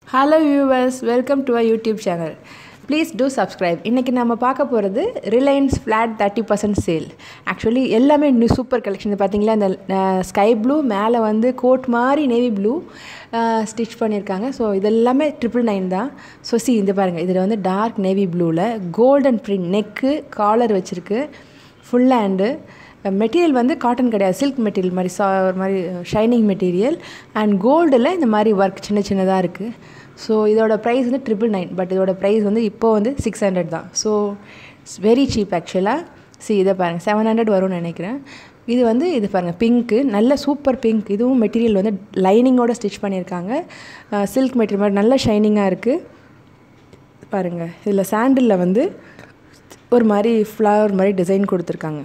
hello viewers welcome to a YouTube channel please do subscribe இன்றைக்கி நம்ம பார்க்க போகிறது Reliance flat thirty percent sale actually எல்லாமே new super collection பார்த்தீங்களா இந்த ஸ்கை ப்ளூ மேலே வந்து கோட் மாதிரி நேவி ப்ளூ ஸ்டிச் பண்ணியிருக்காங்க ஸோ இதெல்லாமே ட்ரிபிள் நைன் தான் ஸோ சி இந்த பாருங்கள் இதில் வந்து டார்க் நேவி ப்ளூவில் கோல்டன் பிரிண்ட் நெக்கு காலர் வச்சுருக்கு ஃபுல் ஹேண்டு மெட்டீரியல் வந்து காட்டன் கிடையாது சில்க் மெட்டீரியல் மாதிரி சா ஒரு மாதிரி ஷைனிங் மெட்டீரியல் அண்ட் கோல்டில் இந்த மாதிரி ஒர்க் சின்ன சின்னதாக இருக்குது ஸோ இதோட ப்ரைஸ் வந்து ட்ரிபிள் நைன் பட் இதோட ப்ரைஸ் வந்து இப்போ வந்து சிக்ஸ் ஹண்ட்ரட் தான் ஸோ இட்ஸ் வெரி சீப் ஆக்சுவலாக சி இதை பாருங்கள் செவன் ஹண்ட்ரட் வரும்னு நினைக்கிறேன் இது வந்து இது பாருங்கள் பிங்க்கு நல்ல சூப்பர் பிங்க் இதுவும் மெட்டீரியல் வந்து லைனிங்கோட ஸ்டிச் பண்ணியிருக்காங்க சில்க் மெட்டீரியல் மாதிரி நல்ல ஷைனிங்காக இருக்குது பாருங்கள் இதில் சாண்டிலில் வந்து ஒரு மாதிரி ஃப்ளவர் மாதிரி டிசைன் கொடுத்துருக்காங்க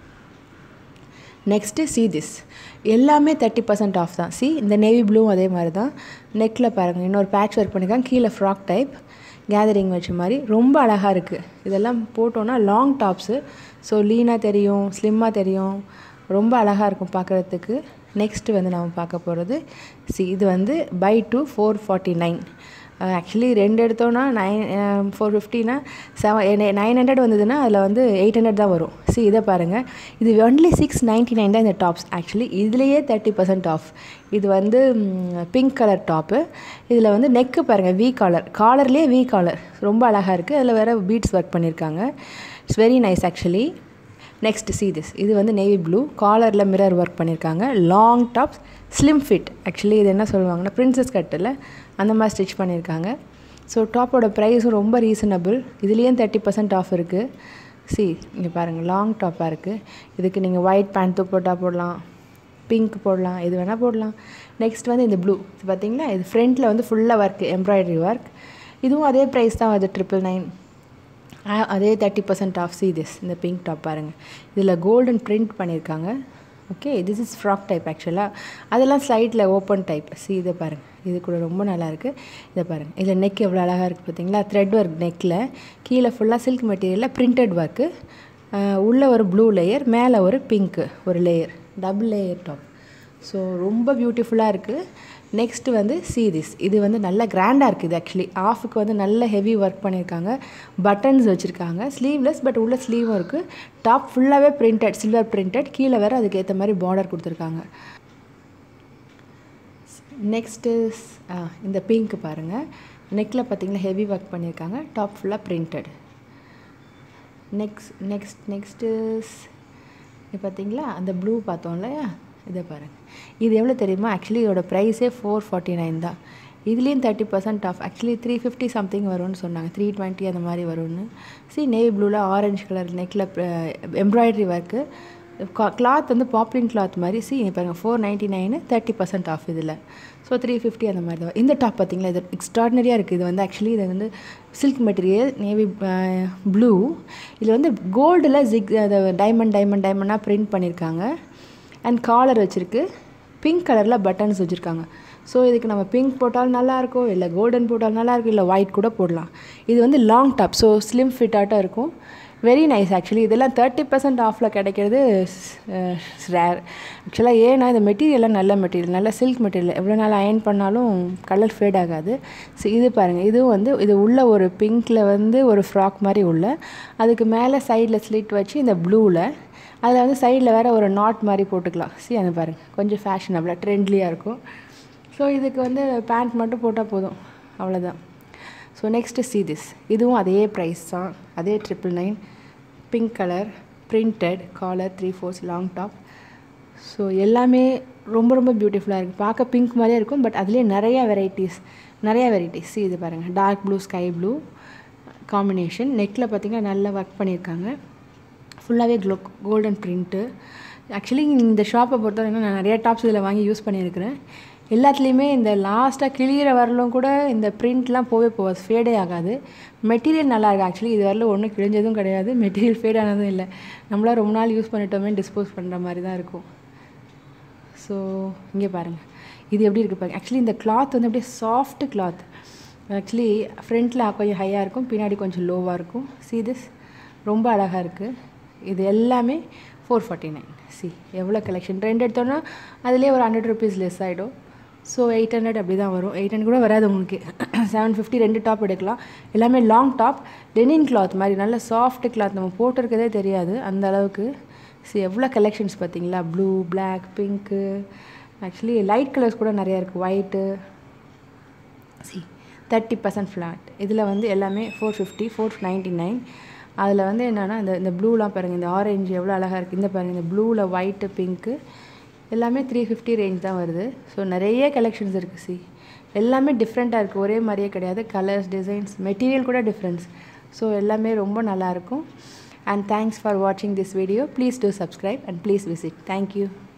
நெக்ஸ்ட்டு சி திஸ் எல்லாமே தேர்ட்டி பர்சன்ட் ஆஃப் தான் சி இந்த நேவி ப்ளூவும் அதே மாதிரி தான் நெக்கில் பாருங்கள் இன்னொரு பேட்ச் ஒர்க் பண்ணியிருக்காங்க கீழே ஃப்ராக் டைப் கேதரிங் வச்ச மாதிரி ரொம்ப அழகாக இருக்குது இதெல்லாம் போட்டோன்னா லாங் டாப்ஸு ஸோ லீனாக தெரியும் ஸ்லிம்மாக தெரியும் ரொம்ப அழகாக இருக்கும் பார்க்குறதுக்கு நெக்ஸ்ட்டு வந்து நம்ம பார்க்க போகிறது சி இது வந்து buy two four forty nine actually ரெண்டு எடுத்தோன்னா நைன் ஃபோர் ஃபிஃப்டினா செவன் நைன் ஹண்ட்ரட் வந்ததுன்னா அதில் வந்து எயிட் ஹண்ட்ரட் தான் வரும் சி இதை பாருங்கள் இது ஒன்லி சிக்ஸ் நைன்ட்டி நைன் தான் இந்த டாப்ஸ் ஆக்சுவலி இதுலேயே தேர்ட்டி பர்சன்ட் ஆஃப் இது வந்து பிங்க் கலர் டாப்பு இதில் வந்து நெக்கு பாருங்கள் வி காலர் காலர்லேயே வி காலர் ரொம்ப அழகாக இருக்குது அதில் வேறு பீட்ஸ் ஒர்க் பண்ணியிருக்காங்க it's very nice actually next see this இது வந்து நேவி ப்ளூ காலரில் மிரர் ஒர்க் பண்ணியிருக்காங்க long tops slim fit actually இது என்ன சொல்லுவாங்கன்னா பிரின்சஸ் கட்டில் அந்த மாதிரி ஸ்டிச் பண்ணியிருக்காங்க ஸோ டாப்போட ப்ரைஸும் ரொம்ப ரீசனபிள் இதுலேயும் தேர்ட்டி பர்சன்ட் ஆஃப் இருக்குது சி இங்கே பாருங்கள் லாங் டாப்பாக இருக்குது இதுக்கு நீங்கள் ஒயிட் பேண்ட்டு போட்டால் போடலாம் பிங்க் போடலாம் இது வேணால் போடலாம் நெக்ஸ்ட் வந்து இந்த ப்ளூ இது பார்த்தீங்களா இது ஃப்ரண்ட்டில் வந்து ஃபுல்லாக ஒர்க் எம்ப்ராய்டரி ஒர்க் இதுவும் அதே ப்ரைஸ் தான் வருது ட்ரிபிள் நைன் அதே thirty percent off see this இந்த பிங்க் டாப் பாருங்கள் இதில் கோல்டன் பிரிண்ட் பண்ணியிருக்காங்க okay this is frock type ஆக்சுவலாக அதெல்லாம் ஸ்லைட்டில் ஓப்பன் டைப் சி இதை பாருங்கள் இது கூட ரொம்ப நல்லாயிருக்கு இதை பாருங்கள் இதில் நெக் எவ்வளோ அழகாக இருக்குது பார்த்தீங்களா த்ரெட் ஒர்க் நெக்கில் கீழே ஃபுல்லாக சில்க் மெட்டீரியலில் பிரிண்டட் ஒர்க்கு உள்ளே ஒரு ப்ளூ லேயர் மேலே ஒரு பிங்க்கு ஒரு layer double layer top so ரொம்ப பியூட்டிஃபுல்லாக இருக்குது நெக்ஸ்ட்டு வந்து சீரிஸ் இது வந்து நல்ல கிராண்டாக இருக்குது ஆக்சுவலி ஆஃபுக்கு வந்து நல்ல ஹெவி ஒர்க் பண்ணியிருக்காங்க பட்டன்ஸ் வச்சுருக்காங்க ஸ்லீவ்லெஸ் பட் உள்ள ஸ்லீவும் இருக்குது டாப் ஃபுல்லாகவே பிரிண்டட் சில்வர் பிரிண்டட் கீழே வேறு அதுக்கு ஏற்ற மாதிரி பார்டர் கொடுத்துருக்காங்க நெக்ஸ்ட்டு இந்த பிங்க் பாருங்கள் நெக்கில் பார்த்தீங்கன்னா ஹெவி ஒர்க் பண்ணியிருக்காங்க டாப் ஃபுல்லாக பிரிண்டட் நெக்ஸ்ட் நெக்ஸ்ட் நெக்ஸ்ட்டு பார்த்தீங்களா அந்த ப்ளூ பார்த்தோம் இல்லையா இதை பாருங்கள் இது எவ்வளோ தெரியுமா ஆக்சுவலி இதோட ப்ரைஸே ஃபோர் ஃபார்ட்டி நைன் தான் இதுலேயும் thirty percent off actually three fifty something வரும்னு சொன்னாங்க த்ரீ டுவெண்ட்டி அந்த மாதிரி வரும்னு சி நேவி ப்ளூவில் ஆரஞ்சு கலர் நெக்கில் எம்ப்ராய்டரி ஒர்க்கு கிளாத் வந்து பாப்ளின் கிளாத் மாதிரி சி பாருங்கள் four ninety nine thirty percent off இதில் ஸோ த்ரீ ஃபிஃப்டி அந்த மாதிரி தான் இந்த டாப் பார்த்திங்களா இது எக்ஸ்ட்ராடனரியாக இருக்குது இது வந்து ஆக்சுவலி இது வந்து சில்க் மெட்டீரியல் நேவி ப்ளூ இதில் வந்து கோல்டில் ஜிக் அதை டைமண்ட் டைமண்ட் டைமண்டாக ப்ரிண்ட் பண்ணியிருக்காங்க அண்ட் காலர் வச்சுருக்கு பிங்க் கலரில் பட்டன்ஸ் வச்சுருக்காங்க ஸோ இதுக்கு நம்ம பிங்க் போட்டாலும் நல்லாயிருக்கும் இல்லை கோல்டன் போட்டாலும் நல்லாயிருக்கும் இல்லை ஒயிட் கூட போடலாம் இது வந்து லாங் டாப் ஸோ ஸ்லிம் ஃபிட்டாட்டாக இருக்கும் வெரி நைஸ் ஆக்சுவலி இதெல்லாம் தேர்ட்டி பர்சன்ட் ஆஃபில் கிடைக்கிறது ரேர் ஆக்சுவலாக ஏன்னா இந்த மெட்டீரியல்லாம் நல்ல மெட்டீரியல் நல்ல சில்க் மெட்டீரியல் எவ்வளோ நாள் அயன் பண்ணாலும் கலர் ஃபேட் ஆகாது ஸோ இது பாருங்கள் இதுவும் வந்து இது உள்ள ஒரு பிங்க்கில் வந்து ஒரு ஃப்ராக் மாதிரி உள்ள அதுக்கு மேலே சைடில் ஸ்லிட் வச்சு இந்த ப்ளூவில் அதில் வந்து சைடில் வேறு ஒரு நாட் மாதிரி போட்டுக்கலாம் சி அந்த பாருங்கள் கொஞ்சம் ஃபேஷனபிளாக ட்ரெண்ட்லியாக இருக்கும் ஸோ இதுக்கு வந்து பேண்ட் மட்டும் போட்டால் போதும் அவ்வளோதான் ஸோ நெக்ஸ்ட்டு சி திஸ் இதுவும் அதே ப்ரைஸ் தான் அதே triple nine pink colour printed collar three fours long top so எல்லாமே ரொம்ப ரொம்ப பியூட்டிஃபுல்லாக இருக்குது பார்க்க பிங்க் மாதிரியே இருக்கும் பட் அதுலேயே நிறையா வெரைட்டிஸ் நிறையா வெரைட்டிஸ் இது பாருங்கள் dark blue sky blue combination நெக்கில் பார்த்திங்கன்னா நல்லா ஒர்க் பண்ணியிருக்காங்க ஃபுல்லாகவே க்ளோ கோல்டன் ப்ரிண்ட்டு ஆக்சுவலி இந்த ஷாப்பை பொறுத்தவரைக்கும் நான் நிறையா டாப்ஸ் இதில் வாங்கி யூஸ் பண்ணியிருக்கிறேன் எல்லாத்துலேயுமே இந்த லாஸ்ட்டாக கிளியிற வரலும் கூட இந்த ப்ரிண்ட்லாம் போவே போகாது ஃபேடே ஆகாது மெட்டீரியல் நல்லா இருக்குது ஆக்சுவலி இது வரல ஒன்றும் கிழிஞ்சதும் கிடையாது மெட்டீரியல் ஃபேட் ஆனதும் இல்லை நம்மளாம் ரொம்ப நாள் யூஸ் பண்ணிட்டோமே டிஸ்போஸ் பண்ணுற மாதிரி தான் இருக்கும் ஸோ இங்கே பாருங்கள் இது எப்படி இருக்குது பாருங்கள் ஆக்சுவலி இந்த கிளாத் வந்து அப்படியே சாஃப்ட் கிளாத் ஆக்சுவலி ஃப்ரண்ட்டில் கொஞ்சம் ஹையாக இருக்கும் பின்னாடி கொஞ்சம் லோவாக இருக்கும் சி திஸ் ரொம்ப அழகாக இருக்குது இது எல்லாமே ஃபோர் ஃபார்ட்டி நைன் சி எவ்வளோ கலெக்ஷன் ரெண்டு எடுத்தோன்னா அதுலேயே ஒரு ஹண்ட்ரட் ருபீஸ் லெஸ் ஆகிடும் ஸோ எயிட் ஹண்ட்ரட் அப்படி தான் வரும் எயிட் ஹண்ட்ரட் கூட வராது உங்களுக்கு செவன் ஃபிஃப்டி ரெண்டு டாப் எடுக்கலாம் எல்லாமே லாங் டாப் டெனின் கிளாத் மாதிரி நல்ல சாஃப்ட் கிளாத் நம்ம போட்டிருக்கதே தெரியாது அந்த அளவுக்கு ஸோ எவ்வளோ கலெக்ஷன்ஸ் பார்த்தீங்களா blue black pink actually light colours கூட நிறையா இருக்குது white see thirty percent flat இதில் வந்து எல்லாமே four fifty four ninety nine அதில் வந்து என்னென்னா இந்த இந்த ப்ளூலாம் பாருங்கள் இந்த ஆரஞ்சு எவ்வளோ அழகாக இருக்குது இந்த பாருங்கள் இந்த ப்ளூவில் ஒயிட்டு பிங்க்கு எல்லாமே த்ரீ ஃபிஃப்டி ரேஞ்ச் தான் வருது ஸோ நிறைய கலெக்ஷன்ஸ் இருக்குது சி எல்லாமே டிஃப்ரெண்ட்டாக இருக்குது ஒரே மாதிரியே கிடையாது கலர்ஸ் டிசைன்ஸ் மெட்டீரியல் கூட டிஃப்ரென்ஸ் ஸோ எல்லாமே ரொம்ப நல்லாயிருக்கும் அண்ட் தேங்க்ஸ் ஃபார் வாட்சிங் this video please do subscribe and please visit thank you